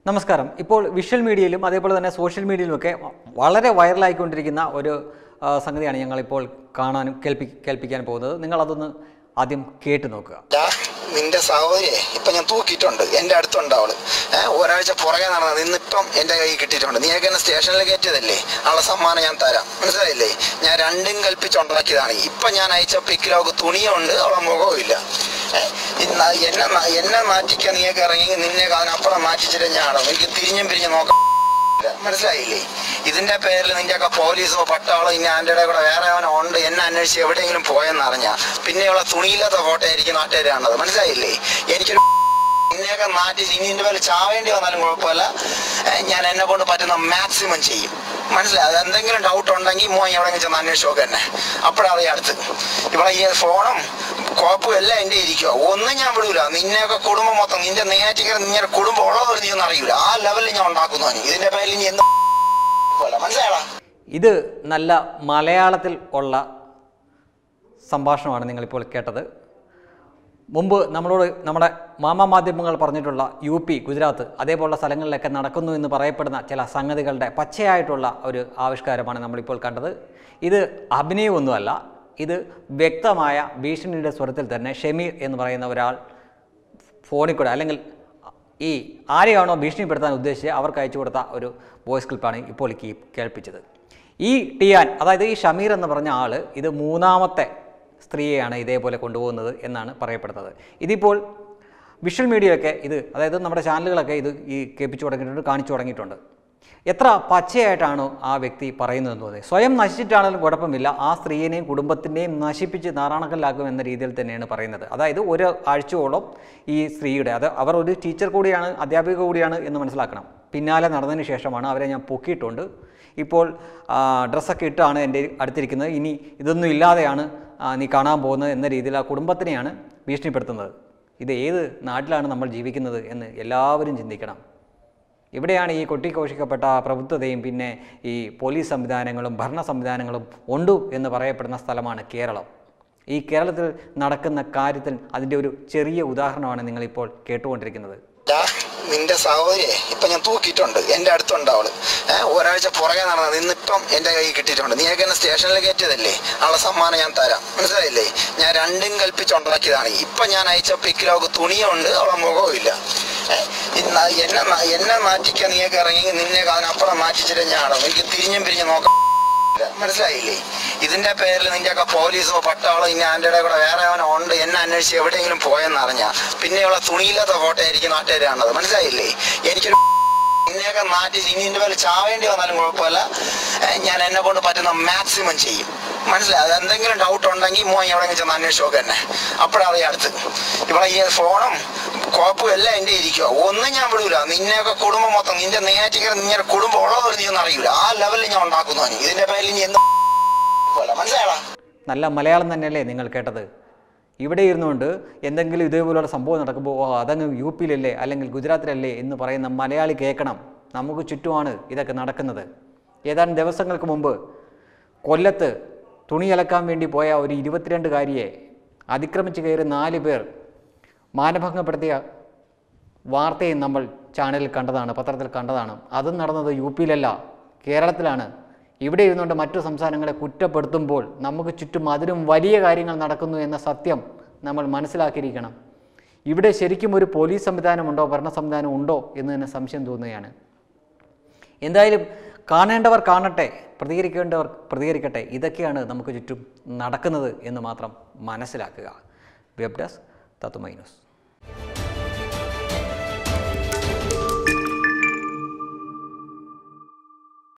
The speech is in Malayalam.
നമസ്കാരം ഇപ്പോൾ വിഷ്വൽ മീഡിയയിലും അതേപോലെ തന്നെ സോഷ്യൽ മീഡിയയിലുമൊക്കെ വളരെ വൈറലായിക്കൊണ്ടിരിക്കുന്ന ഒരു ആ, സംഗതിയാണ് ഞങ്ങളിപ്പോൾ കാണാനും കേൾപ്പി കേൾപ്പിക്കാൻ പോകുന്നത് നിങ്ങളതൊന്ന് ആദ്യം കേട്ട് നോക്കുക ഡാ, നിന്റെ സഹോദരിയെ ഇപ്പൊ ഞാൻ തൂക്കിയിട്ടുണ്ട് എന്റെ അടുത്തുണ്ട് അവള് ഏഹ് ഒരാഴ്ച പുറകെ നടന്നത് ഇന്നിപ്പം എന്റെ കൈ കിട്ടിയിട്ടുണ്ട് നീയൊക്കെ എന്നെ സ്റ്റേഷനിൽ കയറ്റിയതല്ലേ ഉള്ള സമ്മാനം ഞാൻ തരാം മനസ്സിലായില്ലേ ഞാൻ രണ്ടും കൽപ്പിച്ചുണ്ടാക്കിയതാണ് ഇപ്പൊ ഞാൻ അയച്ച പിക്കിൽ അവൾക്ക് തുണിയുണ്ട് അവളെ മുഖവും ഇല്ല ഏഹ് ഇന്ന് എന്നെ നാ- എന്നെ നാറ്റിക്കാൻ നീയൊക്കെ ഇറങ്ങി നിന്നെ അതിനപ്പുറം നാറ്റിച്ചിട്ട് ഞാൻ ആടും എനിക്ക് തിരിഞ്ഞും പിരിഞ്ഞും നോക്കാം ഇല്ല. മനസ്സിലായില്ലേ ഇതിന്റെ പേരിൽ നിന്റെയൊക്കെ പോലീസോ പട്ടാളോ ഇനി അതിന്റെ ഇടയിൽ കൂടെ വേറെ അവനോ ഉണ്ട് എന്നെ അന്വേഷിച്ച് എവിടെയെങ്കിലും പോയെന്ന് അറിഞ്ഞാ പിന്നെയുള്ള തുണിയില്ലാത്ത ഫോട്ടോ ആയിരിക്കും നാട്ടുകാർ കാണുന്നത് മനസ്സിലായില്ലേ എനിക്കൊരു നിന്നെയൊക്കെ നാട്ടി ഇനി ഇതിന്റെ പേരിൽ ചാവേണ്ടി വന്നാലും കുഴപ്പമില്ല ഏ, ഞാൻ എന്നെ കൊണ്ട് പറ്റുന്ന മാക്സിമം ചെയ്യും മനസ്സിലായി അത് എന്തെങ്കിലും ഡൗട്ട് ഉണ്ടെങ്കിൽ മോൻ എവിടെയെങ്കിലും ചെന്ന് അന്വേഷിച്ച് നോക്ക് എന്നെ അപ്പോഴറിയാം അടുത്ത് ഇവിടെ ഈ ഫോണും കോപ്പും എല്ലാം എൻ്റെ ഇരിക്കുക ഒന്നും ഞാൻ വിടൂല നിന്നെയൊക്കെ കുടുംബം മൊത്തം നിന്റെ നെയ്യാറ്റിക്കര നിന്റെ കുടുംബം ഉള്ളവർ നീ ഒന്നും അറിയൂല ആ ലെവലിൽ ഞാൻ ഉണ്ടാക്കുന്നു നീ ഇതിന്റെ പേരിൽ നീ എന്ത് പോലെ മനസ്സിലായടാ ഇത് നല്ല മലയാളത്തിൽ ഉള്ള സംഭാഷണമാണ് നിങ്ങളിപ്പോൾ കേട്ടത് മുമ്പ് നമ്മളോട് നമ്മുടെ മാമാ മാധ്യമങ്ങൾ പറഞ്ഞിട്ടുള്ള യു പി ഗുജറാത്ത് അതേപോലുള്ള സ്ഥലങ്ങളിലൊക്കെ നടക്കുന്നു എന്ന് പറയപ്പെടുന്ന ചില സംഗതികളുടെ പച്ചയായിട്ടുള്ള ഒരു ആവിഷ്കാരമാണ് നമ്മളിപ്പോൾ കണ്ടത് ഇത് അഭിനയമൊന്നുമല്ല ഇത് വ്യക്തമായ ഭീഷണിയുടെ സ്വരത്തിൽ തന്നെ ഷമീർ എന്ന് പറയുന്ന ഒരാൾ ഫോണിൽ കൂടെ അല്ലെങ്കിൽ ഈ ആരെയാണോ ഭീഷണിപ്പെടുത്താൻ ഉദ്ദേശിച്ച് അവർക്ക് അയച്ചു കൊടുത്ത ഒരു വോയിസ് ക്ലിപ്പാണ് ഇപ്പോൾ ഈ കേൾപ്പിച്ചത് ഈ ടിയാൻ അതായത് ഈ ഷമീർ എന്ന് പറഞ്ഞ ആൾ ഇത് മൂന്നാമത്തെ സ്ത്രീയെയാണ് ഇതേപോലെ കൊണ്ടുപോകുന്നത് എന്നാണ് പറയപ്പെടുന്നത് ഇതിപ്പോൾ വിഷ്വൽ മീഡിയയൊക്കെ ഇത് അതായത് നമ്മുടെ ചാനലുകളൊക്കെ ഇത് ഈ കേൾപ്പിച്ചു തുടങ്ങിയിട്ടുണ്ട് കാണിച്ചു തുടങ്ങിയിട്ടുണ്ട് എത്ര പച്ചയായിട്ടാണോ ആ വ്യക്തി പറയുന്നതെന്ന് തോന്നുന്നത് സ്വയം നശിച്ചിട്ടാണെങ്കിലും കുഴപ്പമില്ല ആ സ്ത്രീയെയും കുടുംബത്തിൻ്റെയും നശിപ്പിച്ച് നാറാണക്കല്ലാക്കും എന്ന രീതിയിൽ തന്നെയാണ് പറയുന്നത് അതായത് ഒരു ആഴ്ചയോളം ഈ സ്ത്രീയുടെ അത് അവർ ഒരു ടീച്ചർ കൂടിയാണ് അധ്യാപിക കൂടിയാണ് എന്ന് മനസ്സിലാക്കണം പിന്നാലെ നടന്നതിന് ശേഷമാണ് അവരെ ഞാൻ പൊക്കിയിട്ടുണ്ട് ഇപ്പോൾ ആ, ഡ്രസ്സൊക്കെ ഇട്ടാണ് എൻ്റെ അടുത്തിരിക്കുന്നത് ഇനി ഇതൊന്നും ഇല്ലാതെയാണ് ആ, നീ കാണാൻ പോകുന്നത് എന്ന രീതിയിൽ ആ കുടുംബത്തിനെയാണ് ഭീഷണിപ്പെടുത്തുന്നത് ഇത് ഏത് നാട്ടിലാണ് നമ്മൾ ജീവിക്കുന്നത് എന്ന് എല്ലാവരും ചിന്തിക്കണം ഇവിടെയാണ് ഈ കൊട്ടിഘോഷിക്കപ്പെട്ട പ്രഭുത്വതയും പിന്നെ ഈ പോലീസ് സംവിധാനങ്ങളും ഭരണ സംവിധാനങ്ങളും ഉണ്ടു എന്ന് പറയപ്പെടുന്ന സ്ഥലമാണ് കേരളം ഈ കേരളത്തിൽ നടക്കുന്ന കാര്യത്തിൽ അതിൻ്റെ ഒരു ചെറിയ ഉദാഹരണമാണ് നിങ്ങളിപ്പോൾ കേട്ടുകൊണ്ടിരിക്കുന്നത് ഡാ, നിന്റെ സഹോദരിയെ ഇപ്പൊ ഞാൻ തൂക്കിയിട്ടുണ്ട് എന്റെ അടുത്തുണ്ട് അവള് ഏഹ് ഒരാഴ്ച പുറകെ നടന്നത് ഇന്നിപ്പം എന്റെ കൈ കിട്ടിയിട്ടുണ്ട് നീയൊക്കെ എന്നെ സ്റ്റേഷനിൽ കയറ്റിയതല്ലേ ഉള്ള സമ്മാനം ഞാൻ തരാം മനസ്സിലായില്ലേ ഞാൻ രണ്ടും കൽപ്പിച്ചുണ്ടാക്കിയതാണ് ഇപ്പൊ ഞാൻ അയച്ച പിക്കിൽ അവൾക്ക് തുണിയുണ്ട് അവളെ മുഖവും ഇല്ല ഏഹ് ഇന്ന് എന്നെ നാ- എന്നെ നാറ്റിക്കാൻ നീയൊക്കെ ഇറങ്ങി നിന്നെ അതിനപ്പുറം നാറ്റിച്ചിട്ട് ഞാൻ ആടും എനിക്ക് തിരിഞ്ഞും പിരിഞ്ഞും നോക്കാം ഇല്ല. മനസ്സിലായില്ലേ ഇതിന്റെ പേരിൽ നിന്റെയൊക്കെ പോലീസോ പട്ടാളോ ഇനി അതിന്റെ ഇടയിൽ കൂടെ വേറെ അവനോ ഉണ്ട് എന്നെ അന്വേഷിച്ച് എവിടെയെങ്കിലും പോയെന്ന് അറിഞ്ഞാ പിന്നെയുള്ള തുണിയില്ലാത്ത ഫോട്ടോ ആയിരിക്കും നാട്ടുകാർ കാണുന്നത് മനസ്സിലായില്ലേ എനിക്കൊരു നിന്നെയൊക്കെ നാട്ടി ഇനി ഇതിന്റെ പേരിൽ ചാവേണ്ടി വന്നാലും കുഴപ്പമില്ല ഏ, ഞാൻ എന്നെ കൊണ്ട് പറ്റുന്ന മാക്സിമം ചെയ്യും മനസ്സിലായി അത് എന്തെങ്കിലും ഡൗട്ട് ഉണ്ടെങ്കിൽ മോൻ എവിടെയെങ്കിലും ചെന്ന് അന്വേഷിച്ച് നോക്ക് എന്നെ അപ്പോഴറിയാം അടുത്ത് ഇവിടെ ഈ ഫോണും കോപ്പും എല്ലാം എൻ്റെ ഇരിക്കുക ഒന്നും ഞാൻ വിടൂല നിന്നെയൊക്കെ കുടുംബം മൊത്തം നിന്റെ നെയ്യാറ്റിക്കര നിന്റെ കുടുംബം ഉള്ളവർ നീ ഒന്നും അറിയൂല ആ ലെവലിൽ ഞാൻ ഉണ്ടാക്കുന്നു നീ ഇതിന്റെ പേരിൽ നീ എന്ത് പോലെ മനസ്സിലായടാ നല്ല മലയാളം തന്നെയല്ലേ നിങ്ങൾ കേട്ടത് ഇവിടെ ഇരുന്നുകൊണ്ട് എന്തെങ്കിലും ഇതേപോലുള്ള സംഭവം നടക്കുമ്പോൾ ഓ അതങ്ങ് യു പിയിലല്ലേ അല്ലെങ്കിൽ ഗുജറാത്തിലല്ലേ എന്ന് പറയുന്ന മലയാളി കേൾക്കണം നമുക്ക് ചുറ്റുമാണ് ഇതൊക്കെ നടക്കുന്നത് ഏതാനും ദിവസങ്ങൾക്ക് മുമ്പ് കൊല്ലത്ത് തുണി അലക്കാൻ വേണ്ടി പോയ ഒരു ഇരുപത്തിരണ്ടുകാരിയെ അതിക്രമിച്ച് കയറി നാല് പേർ മാനഭംഗപ്പെടുത്തിയ വാർത്തയും നമ്മൾ ചാനലിൽ കണ്ടതാണ് പത്രത്തിൽ കണ്ടതാണ് അതും നടന്നത് യു പിയിലല്ല കേരളത്തിലാണ് ഇവിടെ ഇരുന്നുകൊണ്ട് മറ്റു സംസ്ഥാനങ്ങളെ കുറ്റപ്പെടുത്തുമ്പോൾ നമുക്ക് ചുറ്റും അതിലും വലിയ കാര്യങ്ങൾ നടക്കുന്നു എന്ന സത്യം നമ്മൾ മനസ്സിലാക്കിയിരിക്കണം ഇവിടെ ശരിക്കും ഒരു പോലീസ് സംവിധാനമുണ്ടോ ഭരണ സംവിധാനം ഉണ്ടോ എന്ന് തന്നെ സംശയം തോന്നുകയാണ് എന്തായാലും കാണേണ്ടവർ കാണട്ടെ പ്രതികരിക്കേണ്ടവർ പ്രതികരിക്കട്ടെ ഇതൊക്കെയാണ് നമുക്ക് ചുറ്റും നടക്കുന്നത് എന്ന് മാത്രം മനസ്സിലാക്കുക വെബ് ഡെസ്ക് തത്തുമൈ ന്യൂസ്